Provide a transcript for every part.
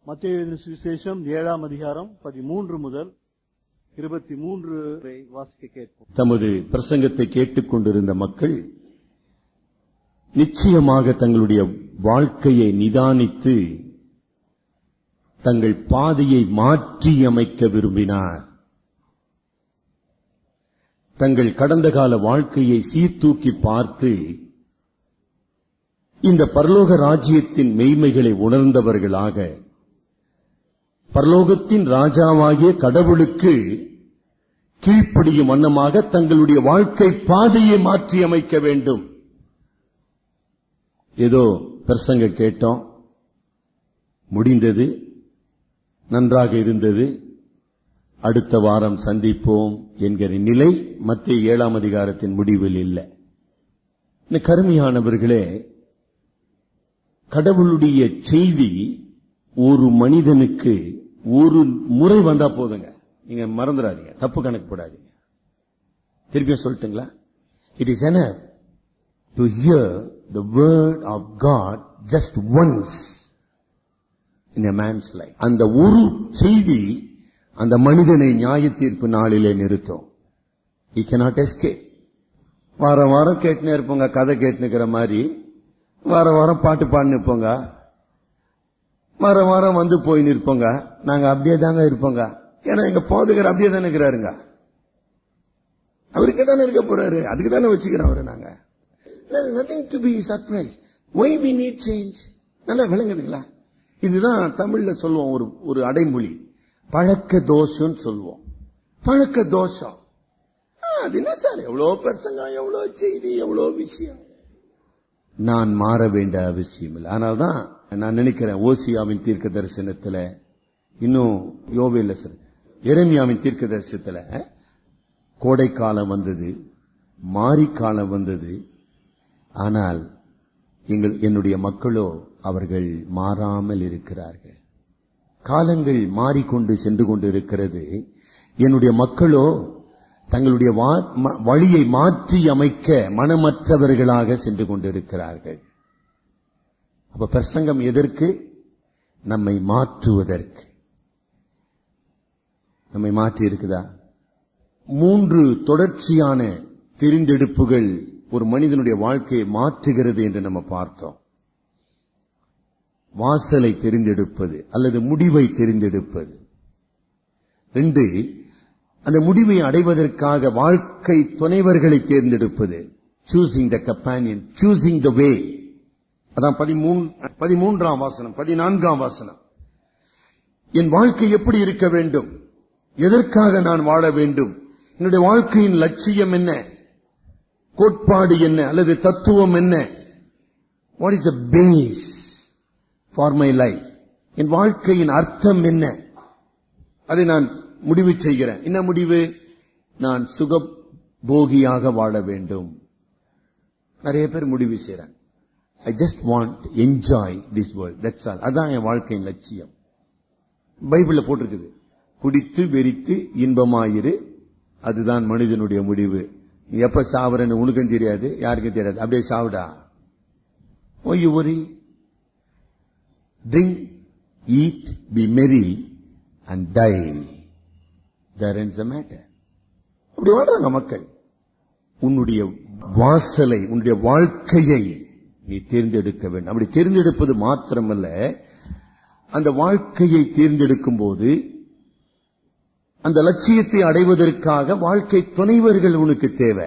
மத்திய எழுதின சுவிசேஷம் ஏழாம் அதிகாரம் பதிமூன்று முதல் இருபத்தி மூன்று வரை வாசிக்க கேட்போம் தமது பிரசங்கத்தை கேட்டுக் கொண்டிருந்த மக்கள் நிச்சயமாக தங்களுடைய வாழ்க்கையை நிதானித்து தங்கள் பாதையை மாற்றியமைக்க விரும்பினார் தங்கள் கடந்த கால வாழ்க்கையை சீர்தூக்கி பார்த்து இந்த பரலோக ராஜ்யத்தின் மெய்மைகளை உணர்ந்தவர்களாக பரலோகத்தின் ராஜாவாகிய கடவுளுக்கு கீழ்ப்படியும் வண்ணமாக தங்களுடைய வாழ்க்கை பாதையை மாற்றி அமைக்க வேண்டும் ஏதோ பிரசங்க கேட்டோம் முடிந்தது நன்றாக இருந்தது அடுத்த வாரம் சந்திப்போம் என்கிற நிலை மத்திய ஏழாம் அதிகாரத்தின் முடிவில் இல்லை இந்த கருமையானவர்களே கடவுளுடைய செய்தி ஒரு மனிதனுக்கு ஒரு முறை வந்தா போதுங்க நீங்க மறந்துடாதீங்க தப்பு கணக்கு போடாதீங்க திருப்பியும் சொல்லட்டுங்களா it is enough to hear the word of God just once in a man's life அந்த ஒரு செய்தி அந்த மனிதனை நியாய தீர்ப்பு நாளிலே நிறுத்தும் ஈ cannot escape வாரம் வாரம் கேட்டுனே இருப்போங்க கதை கேட்டுனுக்கிற மாதிரி வாரம் வாரம் பாட்டு பாடினு இருப்போங்க வாரம் வாரம் வந்து போய் நிற்போங்க நாங்க அப்படியே தாங்க இருப்போங்க ஏன்னா எங்க போதுகிற அப்படியே தானே இருக்கிறாருங்க அவருக்கே தானே இருக்க போறாரு அதுக்கு தானே வச்சுக்கிறோம் அவரை நாங்க nothing to be surprised why we need change நல்லா விளங்குதுங்களா இதுதான் தமிழ்ல சொல்லுவோம் ஒரு ஒரு அடைமொழி பழக்க தோஷம்னு சொல்லுவோம் பழக்க தோஷம் ஆ, அது என்ன சார் எவ்வளவு பிரசங்கம் எவ்வளவு செய்தி எவ்வளவு விஷயம் நான் மாற வேண்டிய அவசியம் இல்லை அதனால்தான் நான் நினைக்கிறேன் ஓசியாவின் தீர்க்க தரிசனத்துல இன்னும் யோவேல சார் எரேமியாவின் தீர்க்க தரிசனத்துல கோடை காலம் வந்தது மாரி காலம் வந்தது ஆனால் எங்கள் என்னுடைய மக்களோ அவர்கள் மாறாமல் இருக்கிறார்கள் காலங்கள் மாறிக்கொண்டு சென்று கொண்டு இருக்கிறது என்னுடைய மக்களோ தங்களுடைய வா- ம- வழியை மாற்றி அமைக்க மனமற்றவர்களாக சென்று கொண்டிருக்கிறார்கள் அப்ப பிரசங்கம் எதற்கு நம்மை மாற்றுவதற்கு நம்மை மாற்றி இருக்குதா மூன்று தொடர்ச்சியான தெரிந்தெடுப்புகள் ஒரு மனிதனுடைய வாழ்க்கையை மாற்றுகிறது என்று நம்ம பார்த்தோம் வாசலை தெரிந்தெடுப்பது அல்லது முடிவை தெரிந்தெடுப்பது ரெண்டு அந்த முடிவை அடைவதற்காக வாழ்க்கை துணைவர்களை தேர்ந்தெடுப்பது சூசிங் த கப்பானியன் சூசிங் த வே அதான் பதிமூன்- பதிமூன்றாம் வாசனம் பதினான்காம் வாசனம் என் வாழ்க்கை எப்படி இருக்க வேண்டும் எதற்காக நான் வாழ வேண்டும் என்னுடைய வாழ்க்கையின் லட்சியம் என்ன கோட்பாடு என்ன அல்லது தத்துவம் என்ன what is the base for my life என் வாழ்க்கையின் அர்த்தம் என்ன அதை நான் முடிவு செய்கிறேன் என்ன முடிவு நான் சுகபோகியாக வாழ வேண்டும் நிறைய பேர் முடிவு செய்றேன் I just want enjoy this world that's all அதான் என் வாழ்க்கையின் லட்சியம் பைபிள்ல போட்டிருக்குது குடித்து வெறித்து இன்பமாயிரு அதுதான் மனிதனுடைய முடிவு நீ எப்ப சாவறன்னு உனக்கும் தெரியாது யாருக்கும் தெரியாது அப்படியே சாவுடா oh you worry drink eat be merry and die there ends the matter அப்படி வாழ்றாங்க மக்கள் உன்னுடைய வாசலை உன்னுடைய வாழ்க்கையை நீ தேர்ந்தெடுக்க வேண்டும் அப்படி தேர்ந்தெடுப்பது மாத்திரமல்ல அந்த வாழ்க்கையை தேர்ந்தெடுக்கும் போது அந்த லட்சியத்தை அடைவதற்காக வாழ்க்கை துணைவர்கள் உனக்கு தேவை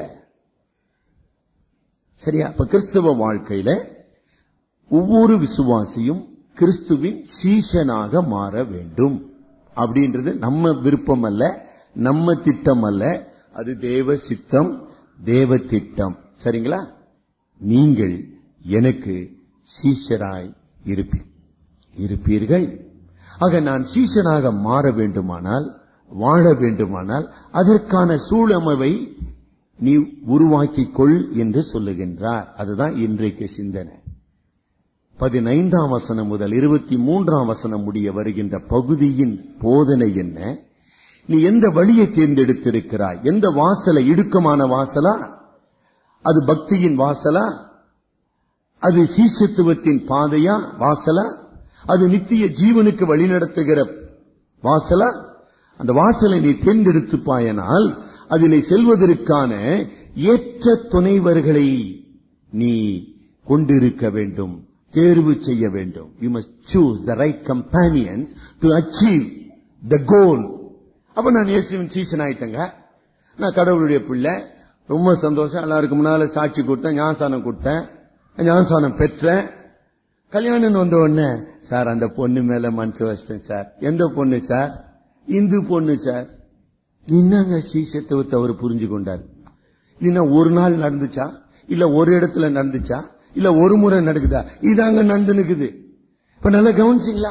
சரியா அப்ப கிறிஸ்தவ வாழ்க்கையில ஒவ்வொரு விசுவாசியும் கிறிஸ்துவின் சீஷனாக மாற வேண்டும் அப்படின்றது நம்ம விருப்பம் அல்ல நம்ம திட்டம் அல்ல அது தேவ சித்தம் தேவ திட்டம் சரிங்களா நீங்கள் எனக்கு சீஷராய் இருப்பீ இருப்பீர்கள் ஆக நான் சீஷனாக மாற வேண்டுமானால் வாழ வேண்டுமானால் அதற்கான சூழமைவை நீ உருவாக்கிக் கொள் என்று சொல்லுகின்றார் அதுதான் இன்றைக்கு சிந்தனை பதினைந்தாம் வசனம் முதல் இருபத்தி மூன்றாம் வசனம் முடிய வருகின்ற பகுதியின் போதனை என்ன நீ எந்த வழியை தேர்ந்தெடுத்திருக்கிறாய் எந்த வாசலை இடுக்கமான வாசலா அது பக்தியின் வாசலா அது சீசத்துவத்தின் பாதையா வாசலா அது நித்திய ஜீவனுக்கு வழிநடத்துகிற வாசலா அந்த வாசலை நீ தேர்ந்தெடுத்துப்பாயனால் அதிலே செல்வதற்கான ஏற்ற துணைவர்களை நீ கொண்டிருக்க வேண்டும் தேர்வு செய்ய வேண்டும் you must choose the right companions to achieve the goal அப்ப நான் இயேசுவின் சீசன் ஆயிட்டேங்க நான் கடவுளுடைய பிள்ளை ரொம்ப சந்தோஷம் எல்லாருக்கும் முன்னால சாட்சி கொடுத்தேன் ஞானசானம் கொடுத்தேன் ஞானசானம் பெற்றேன் கல்யாணம் வந்த உடனே சார் அந்த பொண்ணு மேல மனசு வச்சிட்டேன் சார் எந்த பொண்ணு சார் இந்து பொண்ணு சார் என்னங்க சீசத்துவத்தை அவர் புரிஞ்சு கொண்டார் இது ஒரு நாள் நடந்துச்சா இல்ல ஒரு இடத்துல நடந்துச்சா இல்ல ஒரு முறை நடக்குதா இதாங்க நடந்து நிக்குது இப்ப நல்லா கவனிச்சிங்களா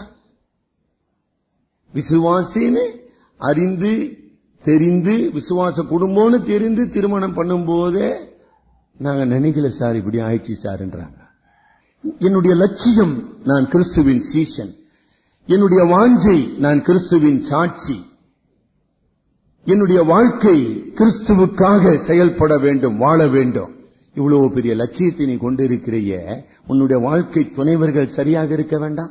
விசுவாசின்னு அறிந்து தெரிந்து விசுவாச குடும்பம்னு தெரிந்து திருமணம் பண்ணும் போதே நாங்க நினைக்கல சார் இப்படி ஆயிடுச்சு சார்ன்றாங்க என்னுடைய லட்சியம் நான் கிறிஸ்துவின் சீசன் என்னுடைய வாஞ்சை நான் கிறிஸ்துவின் சாட்சி என்னுடைய வாழ்க்கை கிறிஸ்துவுக்காக செயல்பட வேண்டும் வாழ வேண்டும் இவ்வளவு பெரிய லட்சியத்தை நீ கொண்டிருக்கிறைய உன்னுடைய வாழ்க்கை துணைவர்கள் சரியாக இருக்க வேண்டாம்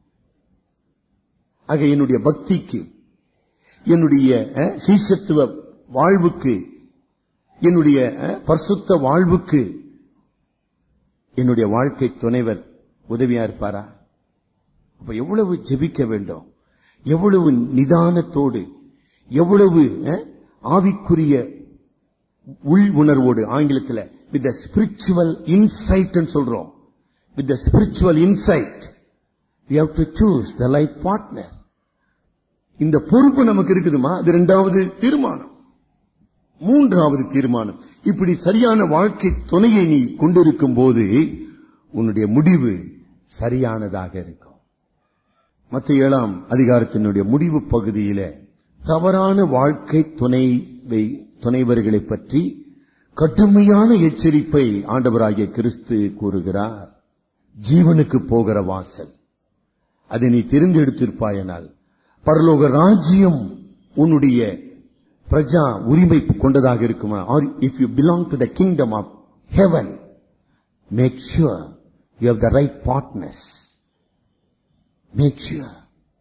ஆக என்னுடைய பக்திக்கு என்னுடைய அஹ், சீசத்துவ வாழ்வுக்கு என்னுடைய அஹ், பரிசுத்த வாழ்வுக்கு என்னுடைய வாழ்க்கை துணைவர் உதவியா இருப்பாரா அப்ப எவ்வளவு ஜெபிக்க வேண்டும் எவ்வளவு நிதானத்தோடு எவ்வளவு அஹ், ஆவிக்குரிய உள் உணர்வோடு ஆங்கிலத்தில் வித் த ஸ்பிரிச்சுவல் இன்சைட் சொல்றோம் with the spiritual insight you have to choose the life partner இந்த பொறுப்பு நமக்கு இருக்குதுமா அது இரண்டாவது தீர்மானம் மூன்றாவது தீர்மானம் இப்படி சரியான வாழ்க்கை துணையை நீ கொண்டிருக்கும் போது உன்னுடைய முடிவு சரியானதாக இருக்கும் மத்த ஏழாம் அதிகாரத்தினுடைய முடிவு பகுதியில தவறான வாழ்க்கை துணைவை துணைவர்களை பற்றி கடுமையான எச்சரிப்பை ஆண்டவராகிய கிறிஸ்து கூறுகிறார் ஜீவனுக்கு போகிற வாசல் அதை நீ தெரிந்தெடுத்திருப்பாயனால் பரலோக ராஜ்யம் உன்னுடைய பிரஜா உரிமை கொண்டதாக இருக்குமா or if you belong to the kingdom of heaven make sure you have the right partners make sure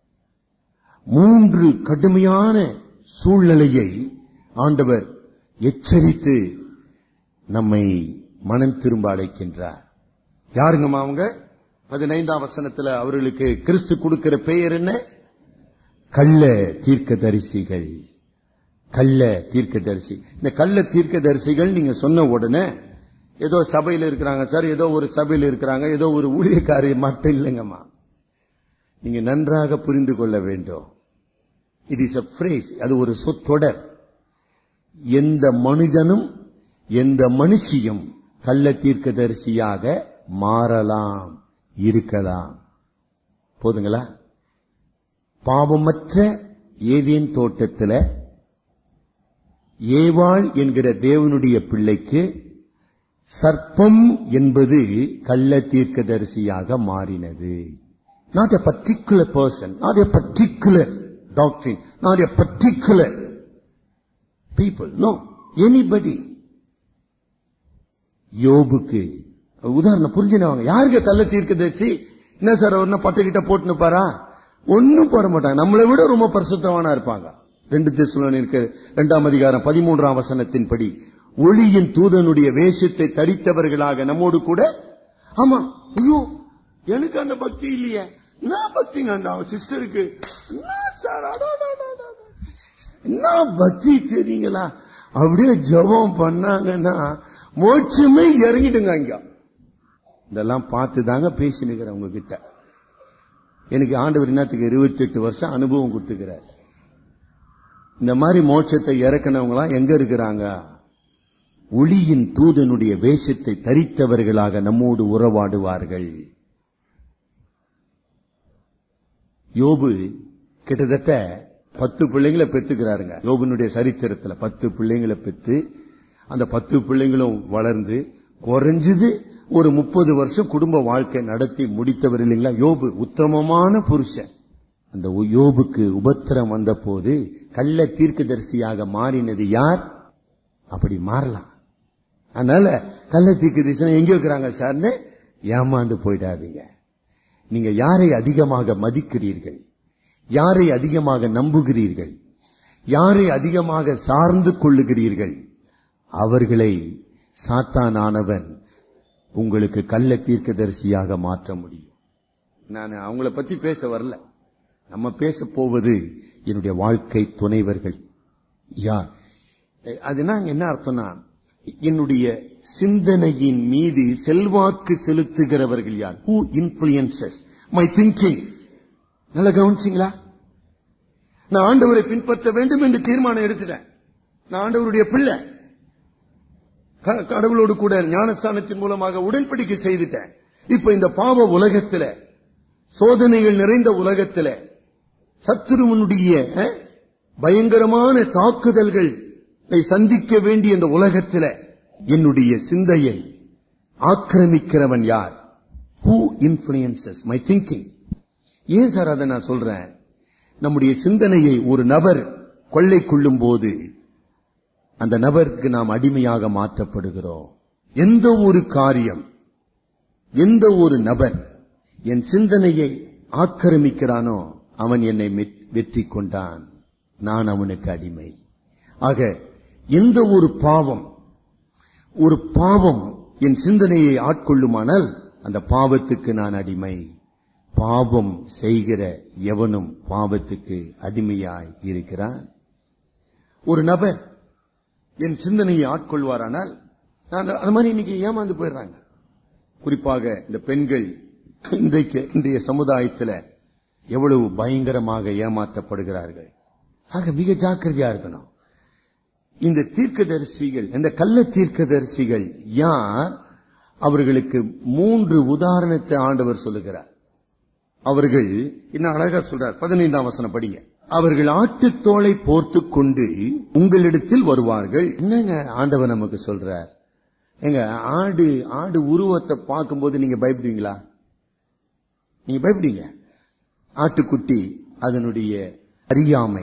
மூன்று கடுமையான சூழ்நிலையை ஆண்டவர் எச்சரித்து நம்மை மனம் திரும்ப அழைக்கின்றார் யாருங்கம்மா அவங்க பதினைந்தாம் வசனத்துல அவர்களுக்கு கிறிஸ்து கொடுக்கிற பெயர் என்ன கள்ள தீர்க்கதரிசிகள் கள்ள தீர்க்கதரிசி இந்த கள்ள தீர்க்கதரிசிகள் நீங்க சொன்ன உடனே ஏதோ சபையில் இருக்கிறாங்க சார் ஏதோ ஒரு சபையில் இருக்கிறாங்க ஏதோ ஒரு ஊழியக்காரி மட்டும் இல்லைங்கம்மா நீங்க நன்றாக புரிந்து கொள்ள வேண்டும் இட் இஸ் அ பிரேஸ் அது ஒரு சொற்றொடர் எந்த மனிதனும் எந்த மனுஷியும் கள்ள தீர்க்கதரிசியாக மாறலாம் இருக்கலாம் போதுங்களா பாவமற்ற ஏதேன் தோட்டத்துல ஏவாள் என்கிற தேவனுடைய பிள்ளைக்கு சர்ப்பம் என்பது கள்ள தீர்க்கதரிசியாக மாறினது not a particular person not a particular டாக்டரின் not a particular people no anybody யோபுக்கு உதாரணம் புரிஞ்சுனவங்க யாருக்கு கள்ள தீர்க்கதரிசி என்ன சார் அவர் பட்டு கிட்ட போட்டுன்னு பாரா ஒன்னும் போட மாட்டாங்க நம்மளை விட ரொம்ப பரிசுத்தவானா இருப்பாங்க ரெண்டு தேசுலன் இருக்கு இரண்டாம் அதிகாரம் பதிமூன்றாம் வசனத்தின்படி ஒளியின் தூதனுடைய வேஷத்தை தரித்தவர்களாக நம்மோடு கூட ஆமா ஐயோ எனக்கு அந்த பக்தி இல்லையே நான் பக்திங்க அந்த சிஸ்டருக்கு சார் என்ன பக்தி தெரியுங்களா அப்படியே ஜெபம் பண்ணாங்கன்னா மோட்சமே இறங்கிடுங்க அங்க இதெல்லாம் பார்த்து தாங்க பேசினுக்கிறேன் உங்ககிட்ட எனக்கு ஆண்டவர் என்னத்துக்கு இருபத்தி எட்டு வருஷம் அனுபவம் கொடுத்துக்கிறார் இந்த மாதிரி மோட்சத்தை இறக்கினவங்களாம் எங்க இருக்கிறாங்க ஒளியின் தூதனுடைய வேஷத்தை தரித்தவர்களாக நம்மோடு உறவாடுவார்கள் யோபு கிட்டத்தட்ட பத்து பிள்ளைங்களை பெத்துக்கிறாருங்க யோபுனுடைய சரித்திரத்துல பத்து பிள்ளைங்களை பெத்து அந்த பத்து பிள்ளைங்களும் வளர்ந்து குறைஞ்சது ஒரு முப்பது வருஷம் குடும்ப வாழ்க்கை நடத்தி முடித்தவர் இல்லைங்களா யோபு உத்தமமான புருஷன் அந்த உ- யோபுக்கு உபத்திரம் வந்த போது கள்ள தீர்க்கதரிசியாக மாறினது யார் அப்படி மாறலாம் அதனால கள்ள தீர்க்கதரிசனம் எங்க இருக்கிறாங்க சார்னு ஏமாந்து போயிடாதீங்க நீங்க யாரை அதிகமாக மதிக்கிறீர்கள் யாரை அதிகமாக நம்புகிறீர்கள் யாரை அதிகமாக சார்ந்து கொள்ளுகிறீர்கள் அவர்களை சாத்தானானவன் உங்களுக்கு கள்ள தீர்க்கதரிசியாக மாற்ற முடியும் நான் அவங்கள பத்தி பேச வரல நம்ம பேச போவது என்னுடைய வாழ்க்கை துணைவர்கள் யார் அதுனா என்ன அர்த்தம்னா என்னுடைய சிந்தனையின் மீது செல்வாக்கு செலுத்துகிறவர்கள் யார் ஹூ இன்ஃபுளுசஸ் மை திங்கிங் நல்லா கவனிச்சிங்களா நான் ஆண்டவரை பின்பற்ற வேண்டும் என்று தீர்மானம் எடுத்துட்டேன் நான் ஆண்டவருடைய பிள்ளை க- கடவுளோடு கூட ஞானஸ்தானத்தின் மூலமாக உடன்படிக்கை செய்துட்டேன் இப்ப இந்த பாவ உலகத்துல சோதனைகள் நிறைந்த உலகத்துல சத்துருவனுடைய அஹ், பயங்கரமான தாக்குதல்கள் சந்திக்க வேண்டிய இந்த உலகத்துல என்னுடைய சிந்தையை ஆக்கிரமிக்கிறவன் யார் ஹூ இன்ஃபுளுசஸ் மை திங்கிங் ஏன் சார் அதை நான் சொல்றேன் நம்முடைய சிந்தனையை ஒரு நபர் கொள்ளை கொள்ளும் போது அந்த நபருக்கு நாம் அடிமையாக மாற்றப்படுகிறோம் எந்த ஒரு காரியம் எந்த ஒரு நபர் என் சிந்தனையை ஆக்கிரமிக்கிறானோ அவன் என்னை மெட்- வெற்றி கொண்டான் நான் அவனுக்கு அடிமை ஆக எந்த ஒரு பாவம் ஒரு பாவம் என் சிந்தனையை ஆட்கொள்ளுமானால் அந்த பாவத்துக்கு நான் அடிமை பாவம் செய்கிற எவனும் பாவத்துக்கு அடிமையாய் இருக்கிறான் ஒரு நபர் என் சிந்தனையை ஆட்கொள்வாரானால் நான் அந்த- அது மாதிரி இன்னைக்கு ஏமாந்து போயிடுறாங்க குறிப்பாக இந்த பெண்கள் இன்றைக்கு இன்றைய சமுதாயத்தில் எவ்வளவு பயங்கரமாக ஏமாற்றப்படுகிறார்கள் ஆக மிக ஜாக்கிரதையா இருக்கணும் இந்த தீர்க்கதரிசிகள் இந்த கள்ள தீர்க்கதரிசிகள் யார் அவர்களுக்கு மூன்று உதாரணத்தை ஆண்டவர் சொல்லுகிறார் அவர்கள் என்ன அழகா சொல்றார் பதினைந்தாம் வசனம் படிங்க அவர்கள் ஆட்டுத்தோலை போர்த்து கொண்டு உங்களிடத்தில் வருவார்கள் என்னங்க ஆண்டவர் நமக்கு சொல்றார் எங்க ஆடு ஆடு உருவத்தை பார்க்கும்போது நீங்க பயப்படுவீங்களா நீங்க பயப்படுவீங்க ஆட்டுக்குட்டி அதனுடைய அறியாமை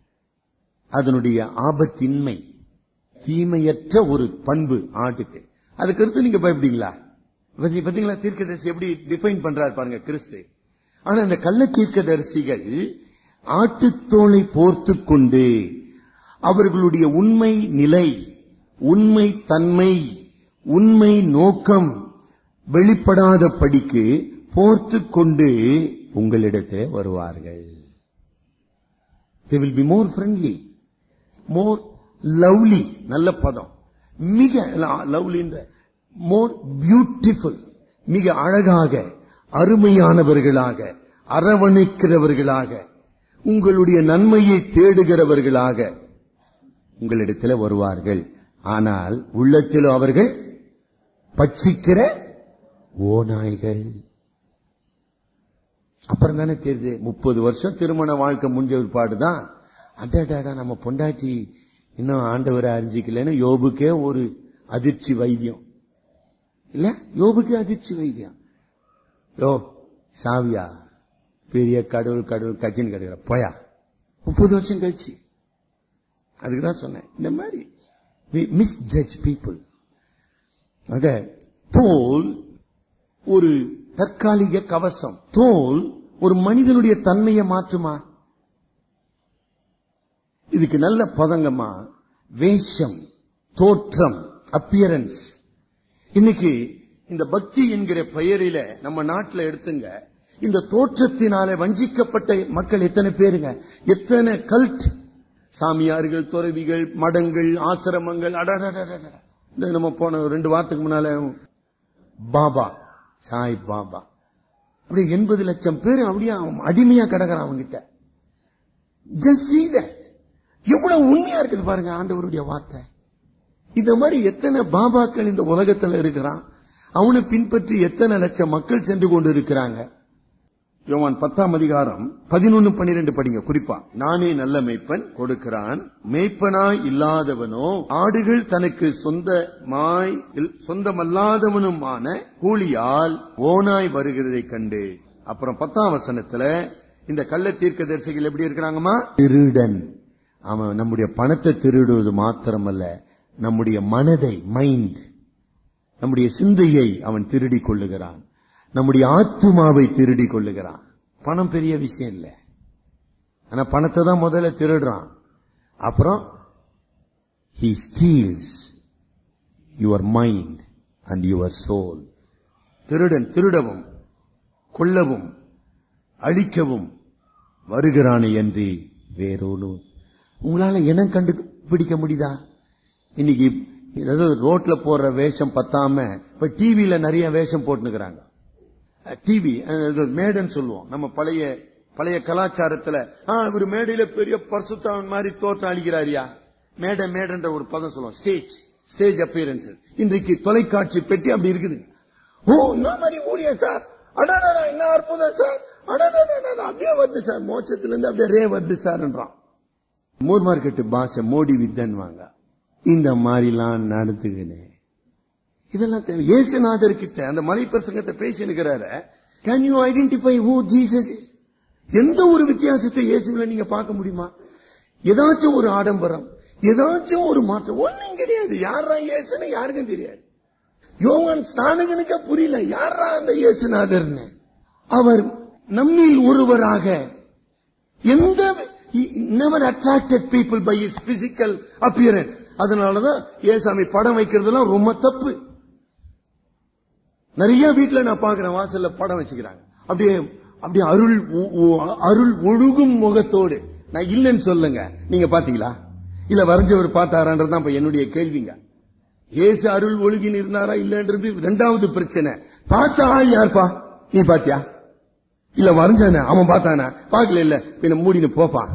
அதனுடைய ஆபத்தின்மை தீமையற்ற ஒரு பண்பு ஆட்டுக்கு அதுக்கு அடுத்து நீங்க பயப்படுவீங்களா பத்தி- பாத்தீங்களா தீர்க்கதரிசி எப்படி டிஃபைன் பண்றாரு பாருங்க கிறிஸ்து ஆனா இந்த கள்ள தீர்க்கதரிசிகள் ஆட்டுத்தோலை போர்த்து கொண்டு அவர்களுடைய உண்மை நிலை உண்மை தன்மை உண்மை நோக்கம் வெளிப்படாத படிக்கு போர்த்து கொண்டு உங்களிடத்தில் வருவார்கள் they will be more friendly more lovely நல்ல பதம் மிக லவ்லின்ற மோர் பியூட்டிஃபுல் மிக அழகாக அருமையானவர்களாக அரவணைக்கிறவர்களாக உங்களுடைய நன்மையை தேடுகிறவர்களாக உங்களிடத்தில் வருவார்கள் ஆனால் உள்ளத்தில் அவர்கள் பட்சிக்கிற ஓநாய்கள் அப்புறம் தானே தெரியுது முப்பது வருஷம் திருமண வாழ்க்கை முடிஞ்ச பிற்பாடு தான் அடாடாடா நம்ம பொண்டாட்டி இன்னும் ஆண்டவரை அறிஞ்சிக்கலன்னு யோபுக்கே ஒரு அதிர்ச்சி வைத்தியம் இல்ல யோபுக்கே அதிர்ச்சி வைத்தியம் யோ சாவியா பெரிய கடவுள் கடவுள் கஜின் கிடைக்கிற போயா முப்பது வருஷம் கழிச்சு அதுக்கு தான் சொன்னேன் இந்த மாதிரி மிஸ் ஜட்ஜ் பீப்புள் ஆக தோல் ஒரு தற்காலிக கவசம் தோல் ஒரு மனிதனுடைய தன்மையை மாற்றுமா இதுக்கு நல்ல பதங்கம்மா வேஷம் தோற்றம் அப்பியரன்ஸ் இன்னைக்கு இந்த பக்தி என்கிற பெயரில நம்ம நாட்டுல எடுத்துங்க இந்த தோற்றத்தினால வஞ்சிக்கப்பட்ட மக்கள் எத்தனை பேருங்க எத்தனை கல்ட் சாமியார்கள் துறவிகள் மடங்கள் ஆசிரமங்கள் அடடடடடட. இந்த நம்ம போன ஒரு ரெண்டு வாரத்துக்கு முன்னால பாபா சாய் பாபா அப்படி எண்பது லட்சம் பேர் அப்படியே அவன் அடிமையா கிடக்குறான் அவங்கிட்ட Just see that. எவ்வளவு உண்மையா இருக்குது பாருங்க ஆண்டவருடைய வார்த்தை இந்த மாதிரி எத்தனை பாபாக்கள் இந்த உலகத்துல இருக்கிறான் அவனை பின்பற்றி எத்தனை லட்சம் மக்கள் சென்று கொண்டு இருக்கிறாங்க யோவான் பத்தாம் அதிகாரம் பதினொன்னு பன்னிரெண்டு படிங்க குறிப்பா நானே நல்ல மேய்ப்பன் கொடுக்கிறான் மேய்ப்பனாய் இல்லாதவனோ ஆடுகள் தனக்கு சொந்தமாய் இல்- சொந்தமல்லாதவனுமான கூலியால் ஓனாய் வருகிறதைக் கண்டு அப்புறம் பத்தாம் வசனத்துல இந்த கள்ள தீர்க்க தரிசிகள் எப்படி இருக்கிறாங்கம்மா திருடன் அவன் நம்முடைய பணத்தை திருடுவது மாத்திரமல்ல நம்முடைய மனதை மைண்ட் நம்முடைய சிந்தையை அவன் திருடிக் கொள்ளுகிறான் நம்முடைய ஆத்துமாவை திருடி கொள்ளுகிறான் பணம் பெரிய விஷயம் இல்ல ஆனா பணத்தை தான் முதல்ல திருடுறான் அப்புறம் he steals your mind and your soul திருடன் திருடவும் கொல்லவும் அழிக்கவும் வருகிறானே என்று வேறொரு உங்களால இனம் கண்டுபிடிக்க முடியுதா இன்னைக்கு ஏதாவது ரோட்ல போற வேஷம் பத்தாம இப்ப டிவில நிறைய வேஷம் போட்டுக்கிறாங்க டிவி மேடைன்னு சொல்லுவோம் நம்ம பழைய பழைய கலாச்சாரத்துல ஆ இவர் மேடையில பெரிய பரிசுத்தவன் மாதிரி தோற்றம் அளிக்கிறாரியா மேடை மேடன்ற ஒரு பதம் சொல்லுவோம் ஸ்டேஜ் ஸ்டேஜ் அப்பியரன்ஸ் இன்றைக்கு தொலைக்காட்சி பெட்டி அப்படி இருக்குது ஓ இந்த மாதிரி ஊழியம் சார் அடாடா என்ன அற்புதம் சார் அடாடா அப்படியே வருது சார் மோட்சத்துல இருந்து அப்படியே ரே வருது சார்ன்றான் மூர் மார்க்கெட் பாஷை மோடி வித்தன் வாங்க இந்த மாதிரிலாம் நடத்துகிறேன் இதெல்லாம் தேவை இயேசுநாதர் கிட்ட அந்த மலை பிரசங்கத்தை பேசினுக்கிறாரு can you identify who Jesus எந்த ஒரு வித்தியாசத்தை இயேசுல நீங்க பார்க்க முடியுமா ஏதாச்சும் ஒரு ஆடம்பரம் ஏதாச்சும் ஒரு மாற்றம் ஒண்ணும் கிடையாது யாரா இயேசுன்னு யாருக்கும் தெரியாது யோவான் ஸ்நானகனுக்கு புரியல யாரா அந்த இயேசுநாதர்னு அவர் நம்மில் ஒருவராக எந்த never attracted people by is physical appearance அதனாலதான் ஏசாமி படம் வைக்கிறதுலாம் ரொம்ப தப்பு நிறைய வீட்டுல நான் பாக்குறேன் வாசல்ல படம் வச்சுக்கிறாங்க அப்படியே அப்படியே அருள் ஒ- ஒ- அருள் ஒழுகும் முகத்தோடு நான் இல்லைன்னு சொல்லுங்க நீங்க பாத்தீங்களா இல்ல வரைஞ்சவர் பார்த்தாரான்றது தான் இப்ப என்னுடைய கேள்விங்க ஏசு அருள் ஒழுகின்னு இருந்தாரா இல்லன்றது ரெண்டாவது பிரச்சனை பார்த்த ஆள் யார்ப்பா நீ பாத்தியா இல்ல வரைஞ்சானே அவன் பார்த்தானே பார்க்கல இல்ல பின்ன மூடின்னு போப்பா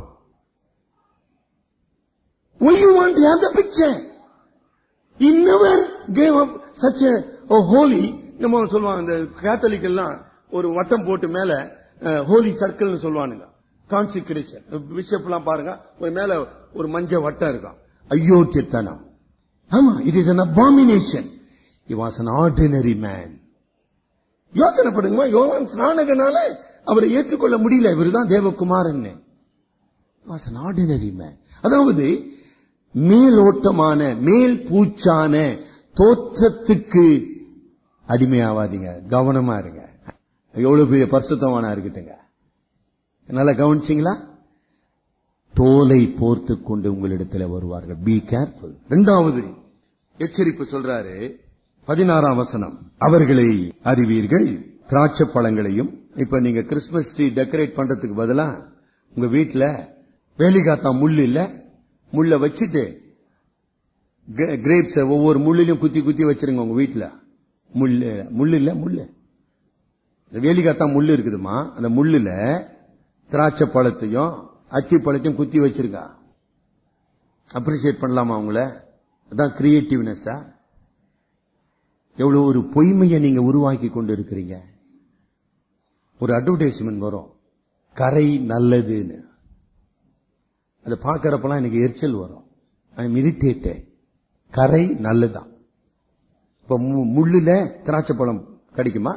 Why you want to have the picture? He never gave up such a, a holy நம்ம சொல்லுவாங்க இந்த கேத்தலிக் எல்லாம் ஒரு வட்டம் போட்டு மேல ஹோலி சர்க்கிள் சொல்லுவானுங்க கான்சிக்ரேஷன் பிஷப் எல்லாம் பாருங்க ஒரு மேல ஒரு மஞ்ச வட்டம் இருக்கும் அயோக்கியத்தனம் ஆமா it is an abomination he was an ordinary man யோசனை பண்ணுங்கம்மா யோவான் ஸ்நானகனால அவரை ஏற்றுக்கொள்ள முடியல இவர்தான் தேவகுமாரன் was an ordinary man அதாவது மேலோட்டமான மேல் பூச்சான தோற்றத்துக்கு அடிமையாவாதீங்க கவனமா இருங்க எவ்வளவு பெரிய பரிசுத்தமானா இருக்கட்டுங்க நல்லா கவனிச்சீங்களா தோலை போர்த்து கொண்டு உங்களிடத்துல வருவார்கள் பி கேர்ஃபுல் இரண்டாவது எச்சரிப்பு சொல்றாரு பதினாறாம் வசனம் அவர்களை அறிவீர்கள் திராட்சை பழங்களையும் இப்ப நீங்க கிறிஸ்துமஸ் ட்ரீ டெக்கரேட் பண்றதுக்கு பதிலா உங்க வீட்டுல வேலிகாத்தா முள் இல்ல முள்ள வச்சுட்டு கிரேப்ஸ் ஒவ்வொரு முள்ளிலும் குத்தி குத்தி வச்சிருங்க உங்க வீட்டுல முள்ளு முள்ளு இல்ல முள்ளு இந்த வேலிகாத்தா முள்ளு இருக்குதுமா அந்த முள்ளுல திராட்சை பழத்தையும் அத்தி பழத்தையும் குத்தி வச்சிருக்கா அப்ரிசியேட் பண்ணலாமா அவங்கள அதான் கிரியேட்டிவ்னஸா எவ்வளவு ஒரு பொய்மையை நீங்க உருவாக்கி கொண்டு இருக்கிறீங்க ஒரு அட்வர்டைஸ்மெண்ட் வரும் கரை நல்லதுன்னு அதை பார்க்கறப்பெல்லாம் எனக்கு எரிச்சல் வரும் ஐ எம் இரிட்டேட்டட் கரை நல்லதுதான் இப்ப மு- முள்ளுல திராட்சை பழம் கிடைக்குமா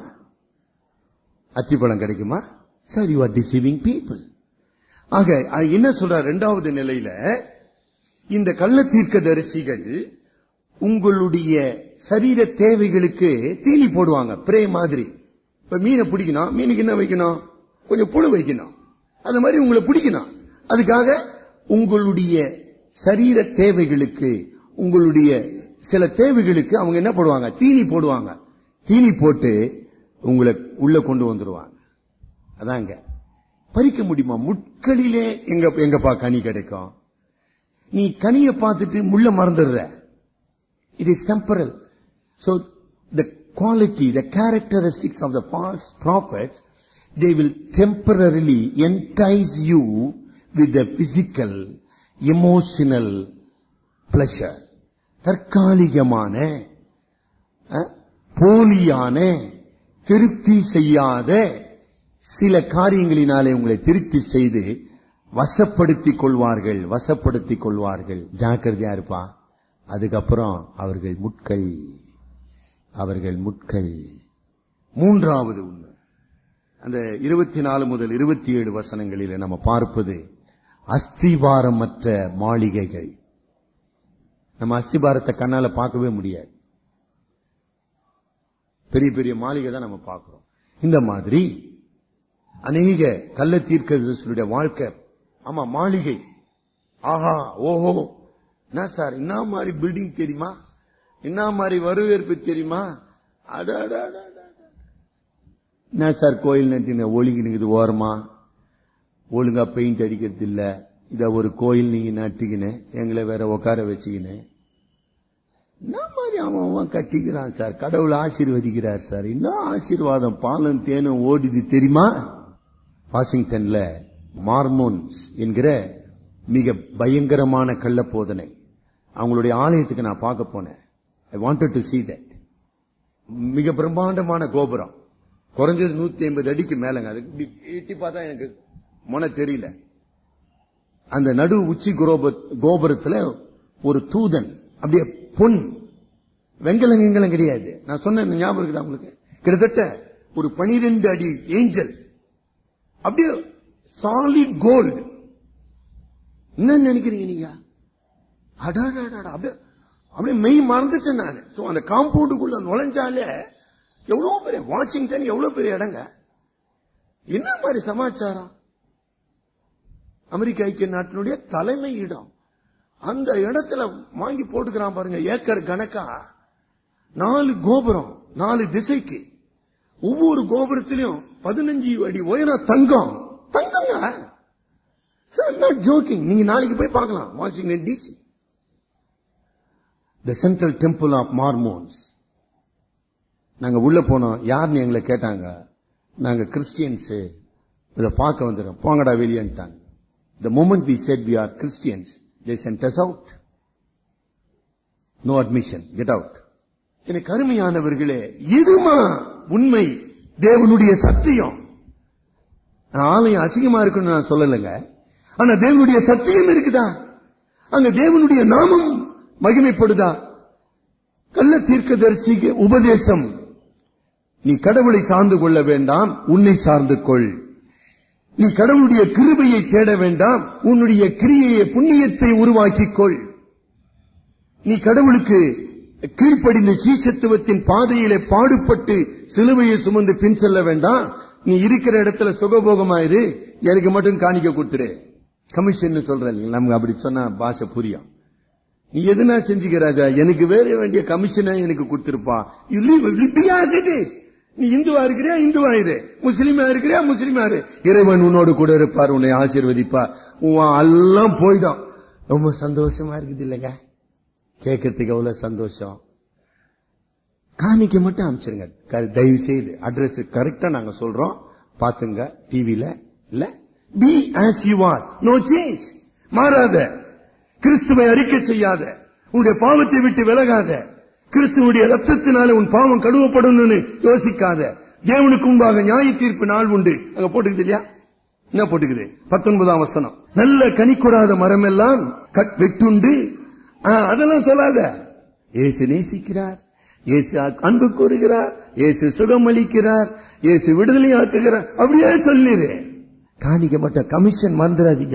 அத்திப்பழம் கிடைக்குமா sir you are deceiving people ஆக அது என்ன சொல்றார் இரண்டாவது நிலையில இந்த கள்ள தீர்க்கதரிசிகள் உங்களுடைய சரீர தேவைகளுக்கு தீனி போடுவாங்க பிரே மாதிரி இப்ப மீனை பிடிக்கணும் மீனுக்கு என்ன வைக்கணும் கொஞ்சம் புழு வைக்கணும் அது மாதிரி உங்களை பிடிக்கணும் அதுக்காக உங்களுடைய சரீர தேவைகளுக்கு உங்களுடைய சில தேவைகளுக்கு அவங்க என்ன போடுவாங்க தீனி போடுவாங்க தீனி போட்டு உங்களை உள்ள கொண்டு வந்துருவாங்க அதாங்க பறிக்க முடியுமா முட்களிலே எங்க எங்கப்பா கனி கிடைக்கும் நீ கனியை பார்த்துட்டு முள்ள மறந்துடுற it is temporal. So the quality, the characteristics of the false prophets, they will temporarily entice you with the physical, emotional pleasure. தற்காலிகமான அஹ், போலியான திருப்தி செய்யாத சில காரியங்களினாலே உங்களை திருப்தி செய்து வசப்படுத்திக் கொள்வார்கள் வசப்படுத்திக் கொள்வார்கள் ஜாக்கிரதையா இருப்பா அதுக்கப்புறம் அவர்கள் முட்கள் அவர்கள் முட்கள் மூன்றாவது உண்மை அந்த இருபத்தி நாலு முதல் இருபத்தி ஏழு வசனங்களில நம்ம பார்ப்பது அஸ்திவாரமற்ற மாளிகைகள் நம்ம அஸ்திபாரத்தை கண்ணால பார்க்கவே முடியாது பெரிய பெரிய மாளிகை தான் நம்ம பார்க்கிறோம் இந்த மாதிரி அநேக கள்ள தீர்க்கதரிசிகளுடைய வாழ்க்கை ஆமா மாளிகை ஆஹா ஓஹோ என்ன சார் என்ன மாதிரி பில்டிங் தெரியுமா என்ன மாதிரி வரவேற்பு தெரியுமா அட, அட, அட, அட, அட. என்ன சார் கோயில் நட்டின ஒழுங்கி நிக்குது ஓரமா ஒழுங்கா பெயிண்ட் அடிக்கிறது இல்ல இத ஒரு கோயில் நீங்க நட்டுக்கினேன் எங்களை வேற உட்கார வச்சுக்கினேன் என்ன மாதிரி அவன் அவன் கட்டிக்கிறான் சார் கடவுள் ஆசீர்வதிக்கிறார் சார் என்ன ஆசீர்வாதம் பாலும் தேனும் ஓடுது தெரியுமா வாஷிங்டன்ல மார்மோன்ஸ் என்கிற மிக பயங்கரமான கள்ள போதனை அவங்களுடைய ஆலயத்துக்கு நான் பார்க்க போனேன் I wanted to see that மிக பிரம்மாண்டமான கோபுரம் குறைஞ்சது நூத்தி ஐம்பது அடிக்கு மேலங்க அது இப்படி எட்டி பார்த்தா எனக்கு மன தெரியல அந்த நடு உச்சி குரோப- கோபுரத்துல ஒரு தூதன் அப்படியே பொன் வெங்கலம் வெங்கலம் கிடையாது நான் சொன்ன ஞாபகம் இருக்குதா உங்களுக்கு கிட்டத்தட்ட ஒரு பனிரெண்டு அடி ஏஞ்சல் அப்படியே சாலிட் கோல்டு என்ன நினைக்கிறீங்க நீங்க அடாடாடா அப்படியே அப்படியே மெய் மறந்துட்டேன் நான் சோ அந்த காம்பவுண்டுக்குள்ள நுழைஞ்சாலே எவ்வளவு பெரிய வாஷிங்டன் எவ்வளவு பெரிய இடங்க என்ன மாதிரி சமாச்சாரம் அமெரிக்க ஐக்கிய நாட்டினுடைய தலைமை இடம் அந்த இடத்துல வாங்கி போட்டுக்கிறான் பாருங்க ஏக்கர் கணக்கா நாலு கோபுரம் நாலு திசைக்கு ஒவ்வொரு கோபுரத்திலையும் பதினஞ்சு அடி உயரம் தங்கம் தங்கங்க நாட் ஜோக்கிங் நீங்க நாளைக்கு போய் பார்க்கலாம் Washington DC the central temple of Mormons நாங்க உள்ள போனோம் யாருன்னு எங்களை கேட்டாங்க நாங்க கிறிஸ்டியன்ஸ் இதை பார்க்க வந்துடும் போங்கடா வெளியேன்ட்டாங்க the moment we said we are Christians they sent us out no admission get out எனக்கு அருமையானவர்களே இதுமா உண்மை தேவனுடைய சத்தியம் நான் ஆலயம் அசிங்கமா இருக்குன்னு நான் சொல்லலைங்க ஆனா தேவனுடைய சத்தியம் இருக்குதா அங்க தேவனுடைய நாமம் மகிமைப்படுதா கள்ள தீர்க்கதரிசிக்கு உபதேசம் நீ கடவுளை சார்ந்து கொள்ள வேண்டாம் உன்னை சார்ந்து கொள் நீ கடவுளுடைய கிருபையை தேட வேண்டாம் உன்னுடைய கிரியையை புண்ணியத்தை உருவாக்கிக் கொள் நீ கடவுளுக்கு கீழ்ப்படிந்த சீசத்துவத்தின் பாதையிலே பாடுபட்டு சிலுவையை சுமந்து பின் செல்ல வேண்டாம் நீ இருக்கிற இடத்துல சுகபோகமாயிரு எனக்கு மட்டும் காணிக்க கொடுத்துரு கமிஷன் சொல்ற நமக்கு அப்படி சொன்னா பாஷை புரியும் நீ எதுனா செஞ்சுக்க ராஜா எனக்கு வேற வேண்டிய கமிஷனை எனக்கு கொடுத்திருப்பா You live- live be as it is. நீ இந்துவா இருக்கிறியா இந்துவா இரு முஸ்லீமா இருக்கிறியா முஸ்லீமா இரு இறைவன் உன்னோடு கூட இருப்பார் உன்னை ஆசீர்வதிப்பார் உன் எல்லாம் போயிடும் ரொம்ப சந்தோஷமா இருக்குது இல்லைங்க கேட்கறதுக்கு எவ்வளவு சந்தோஷம் காணிக்க மட்டும் அனுப்பிச்சிருங்க க- தயவு செய்து அட்ரஸ் கரெக்டா நாங்க சொல்றோம் பாத்துங்க டிவில இல்ல be as you are no change மாறாத கிறிஸ்துவை அறிக்கை செய்யாத உன்னுடைய பாவத்தை விட்டு விலகாத கிறிஸ்துவனுடைய ரத்தத்தினால உன் பாவம் கழுவப்படணும்னு யோசிக்காத தேவனுக்கு முன்பாக நியாய தீர்ப்பு நாள் உண்டு அங்க போட்டுக்குது இல்லையா என்ன போட்டுக்குது பத்தொன்பதாம் வசனம் நல்ல கனி கொடாத மரம் எல்லாம் கட் வெட்டுண்டு ஆ, அதெல்லாம் சொல்லாத இயேசு நேசிக்கிறார் இயேசு அன்பு கூறுகிறார் இயேசு சுகம் அளிக்கிறார் இயேசு விடுதலை ஆக்குகிறார் அப்படியே சொல்லிரு காணிக்க மாட்ட கமிஷன் மறந்துடாதீங்க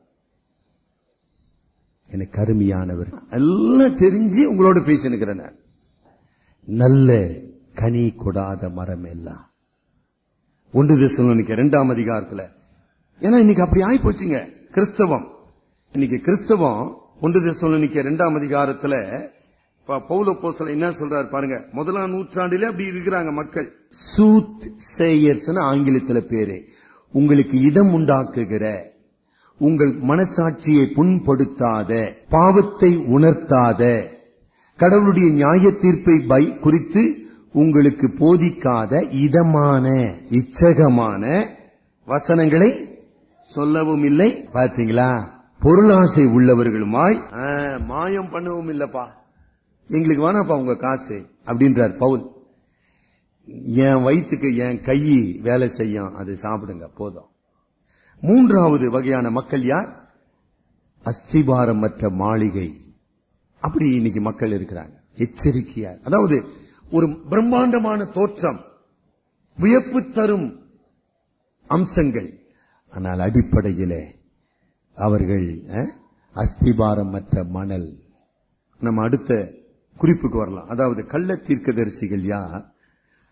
எனக்கு அருமையானவர் எல்லாம் தெரிஞ்சு உங்களோட பேசினுக்கிறேன் நான் நல்ல கனி கொடாத மரம் எல்லாம் ஒன்று தெசலோனிக்க இரண்டாம் அதிகாரத்துல ஏன்னா இன்னைக்கு அப்படி ஆயி போச்சுங்க கிறிஸ்தவம் இன்னைக்கு கிறிஸ்தவம் ஒன்று தெசலோனிக்க இரண்டாம் அதிகாரத்துல ப- பவுல போசல என்ன சொல்றாரு பாருங்க முதலாம் நூற்றாண்டிலே அப்படி இருக்கிறாங்க மக்கள் சூத் சேயர்ஸ் ஆங்கிலத்துல பேரு உங்களுக்கு இதம் உண்டாக்குகிற உங்கள் மனசாட்சியை புண்படுத்தாத பாவத்தை உணர்த்தாத கடவுளுடைய நியாய தீர்ப்பை பை குறித்து உங்களுக்கு போதிக்காத இதமான இச்சகமான வசனங்களை சொல்லவும் இல்லை பாத்தீங்களா பொருளாசை உள்ளவர்களுமாய் ஆ, மாயம் பண்ணவும் இல்லப்பா எங்களுக்கு வேணாப்பா உங்க காசு அப்படின்றார் பவுல் என் வயிற்றுக்கு என் கை வேலை செய்யும் அது சாப்பிடுங்க போதும் மூன்றாவது வகையான மக்கள் யார் அஸ்திபாரமற்ற மாளிகை அப்படி இன்னைக்கு மக்கள் இருக்கிறாங்க எச்சரிக்கையார் அதாவது ஒரு பிரம்மாண்டமான தோற்றம் வியப்பு தரும் அம்சங்கள் ஆனால் அடிப்படையிலே அவர்கள் அஹ், அஸ்திபாரமற்ற மணல் நம்ம அடுத்த குறிப்புக்கு வரலாம் அதாவது கள்ள தீர்க்கதரிசிகள் யார்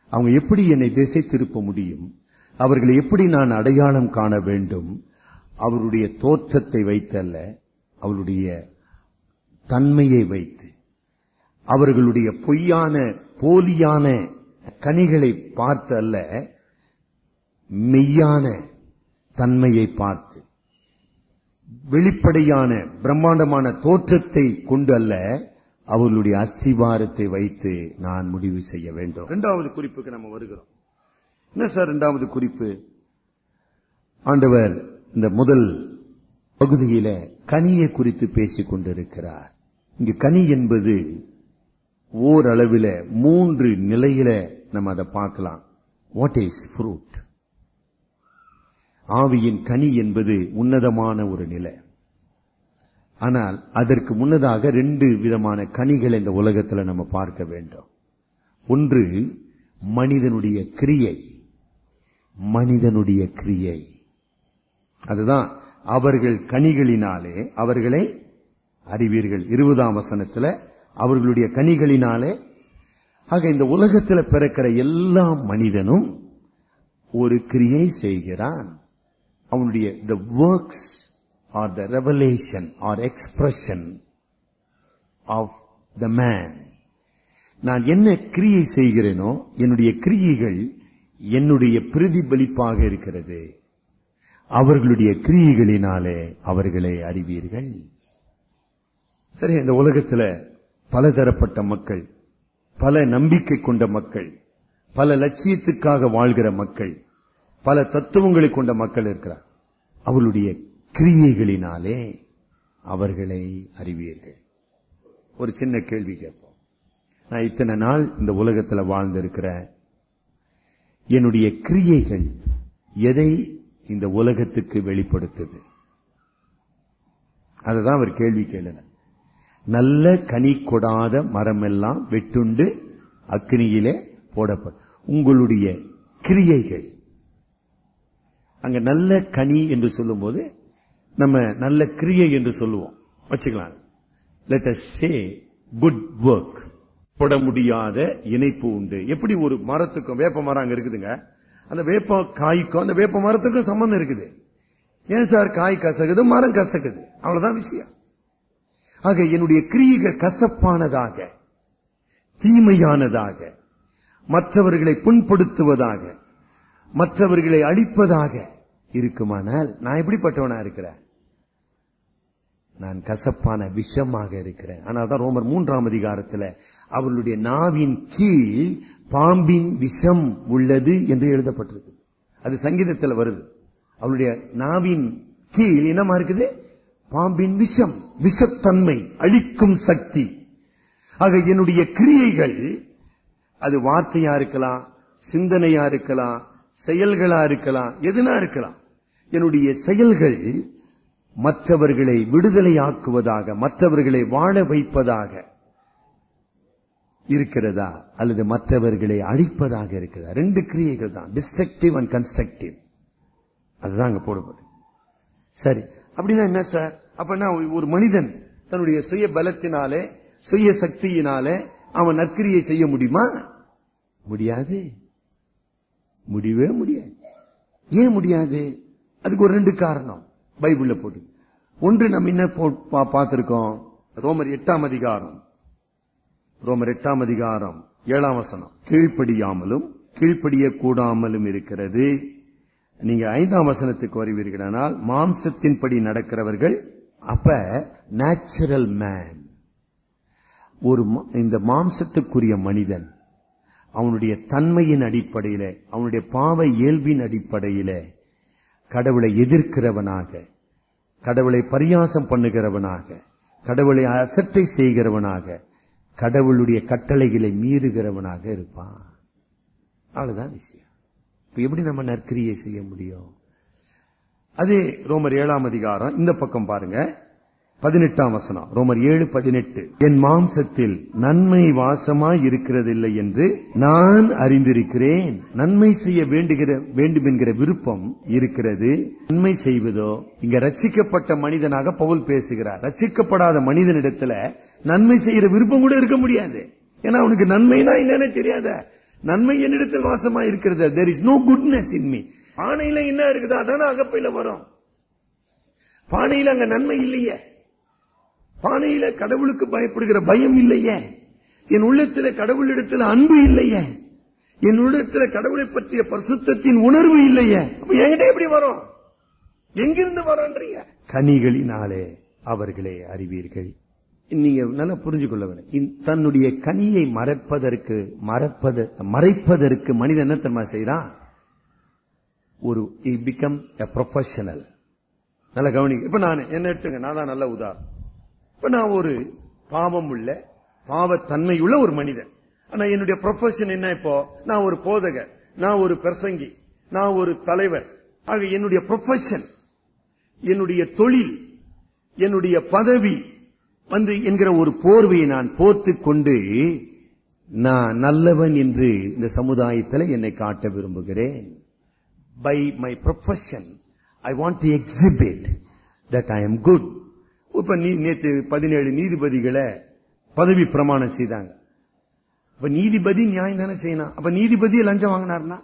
அவங்க எப்படி என்னை திசை திருப்ப முடியும் அவர்களை எப்படி நான் அடையாளம் காண வேண்டும் அவருடைய தோற்றத்தை வைத்தல்ல அவருடைய தன்மையை வைத்து அவர்களுடைய பொய்யான போலியான கனிகளை பார்த்து அல்ல மெய்யான தன்மையை பார்த்து வெளிப்படையான பிரம்மாண்டமான தோற்றத்தை கொண்டு அல்ல அவர்களுடைய அஸ்திவாரத்தை வைத்து நான் முடிவு செய்ய வேண்டும் இரண்டாவது குறிப்புக்கு நம்ம வருகிறோம் என்ன சார் இரண்டாவது குறிப்பு ஆண்டவர் இந்த முதல் பகுதியில கனியை குறித்து பேசிக் கொண்டிருக்கிறார் இங்கு கனி என்பது ஓரளவில மூன்று நிலையில நம்ம அதை பார்க்கலாம் வாட் இஸ் ஃப்ரூட் ஆவியின் கனி என்பது உன்னதமான ஒரு நிலை ஆனால் அதற்கு முன்னதாக ரெண்டு விதமான கனிகளை இந்த உலகத்தில் நம்ம பார்க்க வேண்டும் ஒன்று மனிதனுடைய கிரியை மனிதனுடைய கிரியை அதுதான் அவர்கள் கனிகளினாலே அவர்களை அறிவீர்கள் இருபதாம் வசனத்துல அவர்களுடைய கனிகளினாலே ஆக இந்த உலகத்தில் பிறக்கிற எல்லா மனிதனும் ஒரு கிரியை செய்கிறான் அவனுடைய the works or the revelation or expression of the man நான் என்ன கிரியை செய்கிறேனோ என்னுடைய கிரியைகள் என்னுடைய பிரதிபலிப்பாக இருக்கிறது அவர்களுடைய கிரியைகளினாலே அவர்களை அறிவீர்கள் சரி இந்த உலகத்துல பலதரப்பட்ட மக்கள் பல நம்பிக்கை கொண்ட மக்கள் பல லட்சியத்துக்காக வாழ்கிற மக்கள் பல தத்துவங்களை கொண்ட மக்கள் இருக்கிறார் அவளுடைய கிரியைகளினாலே அவர்களை அறிவீர்கள் ஒரு சின்ன கேள்வி கேட்போம் நான் இத்தனை நாள் இந்த உலகத்துல வாழ்ந்திருக்கிறேன் என்னுடைய கிரியைகள் எதை இந்த உலகத்துக்கு வெளிப்படுத்துது அதுதான் அவர் கேள்வி கேளுங்க நல்ல கனி கொடாத மரமெல்லாம் வெட்டுண்டு அக்னியிலே போடப்படும் உங்களுடைய கிரியைகள் அங்க நல்ல கனி என்று சொல்லும்போது நம்ம நல்ல கிரியை என்று சொல்லுவோம் வச்சுக்கலாம் let us say good work போட முடியாத இணைப்பு உண்டு எப்படி ஒரு மரத்துக்கும் வேப்ப மரம் அங்க இருக்குதுங்க அந்த வேப்ப காய்க்கும் அந்த வேப்ப மரத்துக்கும் சம்பந்தம் இருக்குது ஏன் சார் காய் கசக்குது மரம் கசக்குது அவ்வளவுதான் விஷயம் ஆக என்னுடைய கிரியைகள் கசப்பானதாக தீமையானதாக மற்றவர்களை புண்படுத்துவதாக மற்றவர்களை அழிப்பதாக இருக்குமானால் நான் எப்படிப்பட்டவனா இருக்கிறேன் நான் கசப்பான விஷமாக இருக்கிறேன் ஆனால் தான் ரோமர் மூன்றாம் அதிகாரத்தில் அவர்களுடைய நாவின் கீழ் பாம்பின் விஷம் உள்ளது என்று எழுதப்பட்டிருக்கு அது சங்கீதத்தில் வருது அவளுடைய நாவின் கீழ் என்னமா இருக்குது பாம்பின் விஷம் விஷத்தன்மை அழிக்கும் சக்தி ஆக என்னுடைய கிரியைகள் அது வார்த்தையா இருக்கலாம் சிந்தனையா இருக்கலாம் செயல்களா இருக்கலாம் எதுனா இருக்கலாம் என்னுடைய செயல்கள் மற்றவர்களை விடுதலையாக்குவதாக மற்றவர்களை வாழ வைப்பதாக இருக்கிறதா அல்லது மற்றவர்களை அழிப்பதாக இருக்கிறதா ரெண்டு கிரியைகள் தான் டிஸ்ட்ரக்டிவ் அண்ட் கன்ஸ்ட்ரக்டிவ் அதுதான் அங்க போடப்படும் சரி அப்படின்னா என்ன சார் அப்பனா ஒரு மனிதன் தன்னுடைய சுய பலத்தினாலே சுய சக்தியினாலே அவன் நற்கிரியை செய்ய முடியுமா முடியாது முடியவே முடியாது ஏன் முடியாது அதுக்கு ஒரு ரெண்டு காரணம் பைபிள்ல போட்டு ஒன்று நம்ம என்ன பார்த்திருக்கோம் ரோமர் எட்டாம் அதிகாரம் ரோமர் எட்டாம் அதிகாரம் ஏழாம் வசனம் கீழ்ப்படியாமலும் கீழ்ப்படிய கூடாமலும் இருக்கிறது நீங்க ஐந்தாம் வசனத்துக்கு வருவீர்களானால் மாம்சத்தின்படி நடக்கிறவர்கள் அப்ப நேச்சுரல் மேன் ஒரு இந்த மாம்சத்துக்குரிய மனிதன் அவனுடைய தன்மையின் அடிப்படையில அவனுடைய பாவ இயல்பின் அடிப்படையில கடவுளை எதிர்க்கிறவனாக கடவுளை பரியாசம் பண்ணுகிறவனாக கடவுளை அசட்டை செய்கிறவனாக கடவுளுடைய கட்டளைகளை மீறுகிறவனாக இருப்பான் அவ்வளவுதான் விஷயம் இப்ப எப்படி நம்ம நற்கிரியை செய்ய முடியும் அதே ரோமர் ஏழாம் அதிகாரம் இந்த பக்கம் பாருங்க பதினெட்டாம் வசனம் ரோமர் ஏழு பதினெட்டு என் மாம்சத்தில் நன்மை வாசமாய் இருக்கிறதில்லை என்று நான் அறிந்திருக்கிறேன் நன்மை செய்ய வேண்டுகிற வேண்டும் என்கிற விருப்பம் இருக்கிறது நன்மை செய்வதோ இங்க ரட்சிக்கப்பட்ட மனிதனாக பவுல் பேசுகிறார் ரட்சிக்கப்படாத மனிதனிடத்துல நன்மை செய்யற விருப்பம் கூட இருக்க முடியாது ஏன்னா அவனுக்கு நன்மைனா என்னன்னு தெரியாத நன்மை என்னிடத்தில் வாசமா இருக்கிறது there is no goodness in me பானையில என்ன இருக்குதோ அதானே அகப்பையில வரும் பானையில அங்க நன்மை இல்லையே பானையில கடவுளுக்கு பயப்படுகிற பயம் இல்லையே என் உள்ளத்துல கடவுளிடத்துல அன்பு இல்லையே என் உள்ளத்துல கடவுளை பற்றிய பரிசுத்தத்தின் உணர்வு இல்லையே அப்ப என்கிட்ட எப்படி வரும் எங்கிருந்து வரோன்றீங்க கனிகளினாலே அவர்களே அறிவீர்கள் நீங்க நல்லா புரிஞ்சுக்கொள்ள வேண்டும் இந்த- தன்னுடைய கனியை மறைப்பதற்கு மறைப்பது மறைப்பதற்கு மனிதன் என்ன தெரியுமா செய்யறான் ஒரு பிகம் எ ப்ரொஃபஷனல் நல்ல கவனிங்க இப்ப நான் என்ன எடுத்துங்க நான் தான் நல்ல உதாரணம் இப்ப நான் ஒரு பாவம் உள்ள பாவத்தன்மை உள்ள ஒரு மனிதன் ஆனா என்னுடைய ப்ரொஃபஷன் என்ன இப்போ நான் ஒரு போதகர் நான் ஒரு பிரசங்கி நான் ஒரு தலைவர் ஆக என்னுடைய ப்ரொஃபஷன் என்னுடைய தொழில் என்னுடைய பதவி வந்து என்கிற ஒரு போர்வையை நான் போர்த்துக் கொண்டு நான் நல்லவன் என்று இந்த சமுதாயத்தில் என்னை காட்ட விரும்புகிறேன் by my profession I want to exhibit that I am good இப்ப நீ நேத்து பதினேழு நீதிபதிகளை பதவி பிரமாணம் செய்தாங்க அப்ப நீதிபதி நியாயம் தானே செய்யணும் அப்ப நீதிபதியை லஞ்சம் வாங்கினார்னா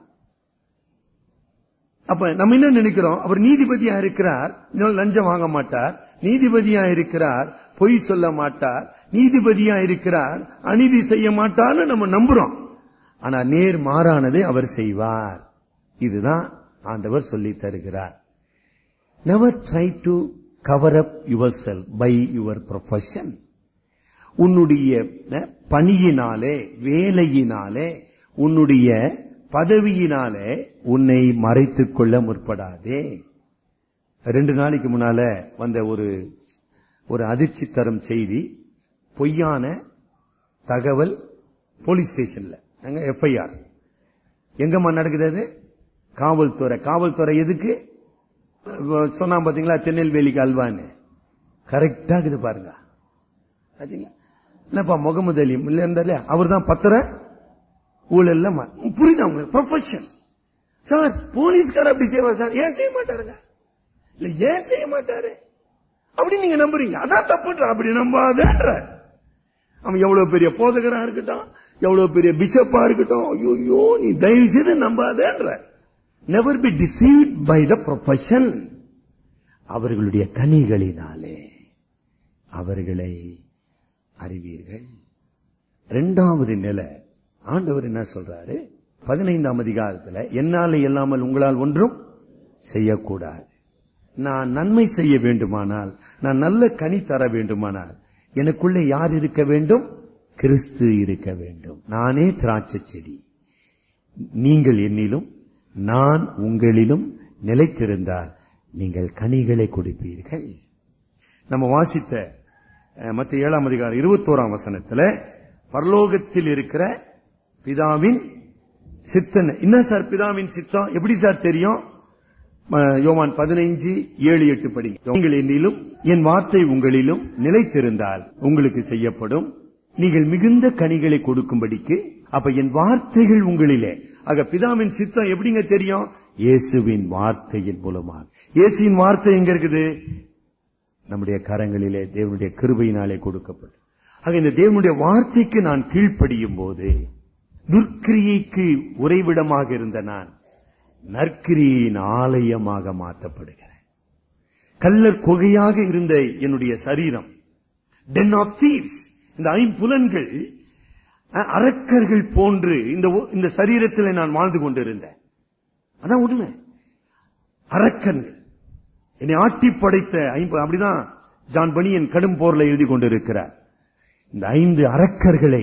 அப்ப நம்ம என்ன நினைக்கிறோம் அவர் நீதிபதியா இருக்கிறார் இதனால லஞ்சம் வாங்க மாட்டார் நீதிபதியா இருக்கிறார் பொய் சொல்ல மாட்டார் நீதிபதியா இருக்கிறார் அநீதி செய்ய மாட்டார்னு நம்ம நம்புறோம் ஆனா நேர் மாறானதை அவர் செய்வார் இதுதான் ஆண்டவர் சொல்லி தருகிறார் never try to cover up your self by your profession உன்னுடைய அஹ், பணியினாலே வேலையினாலே உன்னுடைய பதவியினாலே உன்னை மறைத்துக் கொள்ள முற்படாதே ரெண்டு நாளைக்கு முன்னால வந்த ஒரு ஒரு அதிர்ச்சி தரும் செய்தி பொய்யான தகவல் போலீஸ் ஸ்டேஷன்ல எஃப்ஐஆர் எங்கம்மா நடக்குது அது காவல்துறை காவல்துறை எதுக்கு சொன்னா பாத்தீங்களா திருநெல்வேலிக்கு அல்வான்னு கரெக்டா இருக்குது பாருங்க பாத்தீங்களா என்னப்பா முகமது அலி இல்ல இருந்தாரு அவர் தான் பத்திர ஊழல்ல மா- புரியுதா உங்களுக்கு ப்ரொஃபஷன் சார் போலீஸ்கார அப்படி செய்வார் சார் ஏன் செய்ய மாட்டாருங்க இல்ல ஏன் செய்ய மாட்டாரு அப்படி நீங்க நம்புறீங்க அதான் தப்புன்ற அப்படி நம்பாதன்ற அவன் எவ்வளவு பெரிய போதகரா இருக்கட்டும் எவ்வளவு பெரிய பிஷப்பா இருக்கட்டும் ஐயோ நீ தயவு செய்து நம்பாதன்ற never be deceived by the profession அவர்களுடைய கனிகளினாலே அவர்களை அறிவீர்கள் இரண்டாவது நிலை ஆண்டவர் என்ன சொல்றாரு பதினைந்தாம் அதிகாரத்துல என்னால இல்லாமல் உங்களால் ஒன்றும் செய்யக்கூடாது நான் நன்மை செய்ய வேண்டுமானால் நான் நல்ல கனி தர வேண்டுமானால் எனக்குள்ளே யார் இருக்க வேண்டும் கிறிஸ்து இருக்க வேண்டும் நானே திராட்சை செடி நீங்கள் என்னிலும் நான் உங்களிலும் நிலைத்திருந்தால் நீங்கள் கனிகளை கொடுப்பீர்கள் நம்ம வாசித்த அஹ், மத்த ஏழாம் அதிகாரம் இருபத்தோராம் வசனத்துல பரலோகத்தில் இருக்கிற பிதாவின் சித்தன் என்ன சார் பிதாவின் சித்தம் எப்படி சார் தெரியும் அஹ், யோவான் பதினைஞ்சு ஏழு எட்டு படி நீங்கள் என்னிலும் என் வார்த்தை உங்களிலும் நிலைத்திருந்தால் உங்களுக்கு செய்யப்படும் நீங்கள் மிகுந்த கனிகளை கொடுக்கும்படிக்கு அப்ப என் வார்த்தைகள் உங்களிலே ஆக பிதாவின் சித்தம் எப்படிங்க தெரியும் இயேசுவின் வார்த்தையின் மூலமாக இயேசுவின் வார்த்தை எங்க இருக்குது நம்முடைய கரங்களிலே தேவனுடைய கிருபையினாலே கொடுக்கப்படும் ஆக இந்த தேவனுடைய வார்த்தைக்கு நான் கீழ்ப்படியும் போது துர்க்கிரியைக்கு உறைவிடமாக இருந்த நான் நற்கிரியின் ஆலயமாக மாற்றப்படுகிறேன் கல்லர் குகையாக இருந்த என்னுடைய சரீரம் டென் ஆஃப் தீவ்ஸ் இந்த ஐம்புலன்கள் அஹ், அரக்கர்கள் போன்று இந்த ஒ- இந்த சரீரத்தில் நான் வாழ்ந்து கொண்டிருந்தேன் அதான் உண்மை அரக்கர்கள் என்னை ஆட்டி படைத்த ஐம்பு அப்படிதான் ஜான் பனியன் கடும் போர்ல எழுதி கொண்டிருக்கிறார் இந்த ஐந்து அரக்கர்களை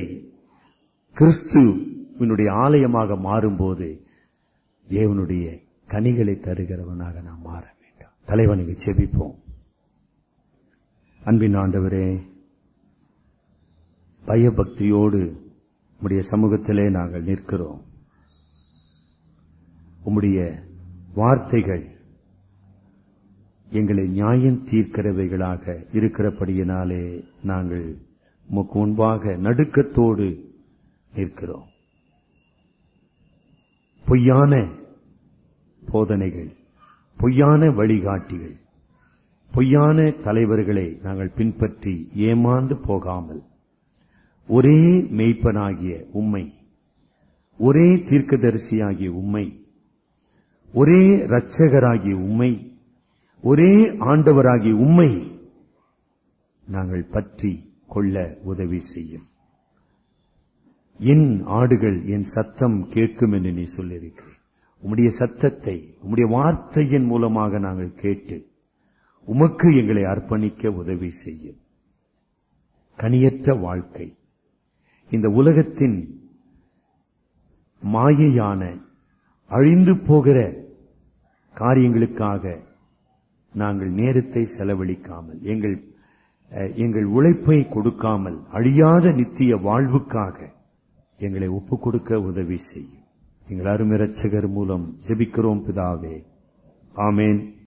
கிறிஸ்துவினுடைய ஆலயமாக மாறும்போது தேவனுடைய கனிகளை தருகிறவனாக நாம் மாற வேண்டும் தலைவனுக்கு செபிப்போம் அன்பின் ஆண்டவரே பயபக்தியோடு உம்முடைய சமூகத்திலே நாங்கள் நிற்கிறோம் உம்முடைய வார்த்தைகள் எங்களை நியாயம் தீர்க்கிறவைகளாக இருக்கிறபடியினாலே நாங்கள் உமக்கு முன்பாக நடுக்கத்தோடு நிற்கிறோம் பொய்யான போதனைகள் பொய்யான வழிகாட்டிகள் பொய்யான தலைவர்களை நாங்கள் பின்பற்றி ஏமாந்து போகாமல் ஒரே மெய்ப்பனாகிய உம்மை ஒரே தீர்க்கதரிசியாகிய உம்மை ஒரே இரட்சகராகிய உம்மை ஒரே ஆண்டவராகிய உம்மை நாங்கள் பற்றி கொள்ள உதவி செய்யும் என் ஆடுகள் என் சத்தம் கேட்கும் என்று நீ சொல்லியிருக்கிறேன் உம்முடைய சத்தத்தை உம்முடைய வார்த்தையின் மூலமாக நாங்கள் கேட்டு உமக்கு எங்களை அர்ப்பணிக்க உதவி செய்யும் கனியற்ற வாழ்க்கை இந்த உலகத்தின் மாயையான அழிந்து போகிற காரியங்களுக்காக நாங்கள் நேரத்தை செலவழிக்காமல் எங்கள் அஹ், எங்கள் உழைப்பை கொடுக்காமல் அழியாத நித்திய வாழ்வுக்காக எங்களை ஒப்புக் கொடுக்க உதவி செய்யும் எங்கள் அருமை இரட்சகர் மூலம் ஜெபிக்கிறோம் பிதாவே ஆமேன்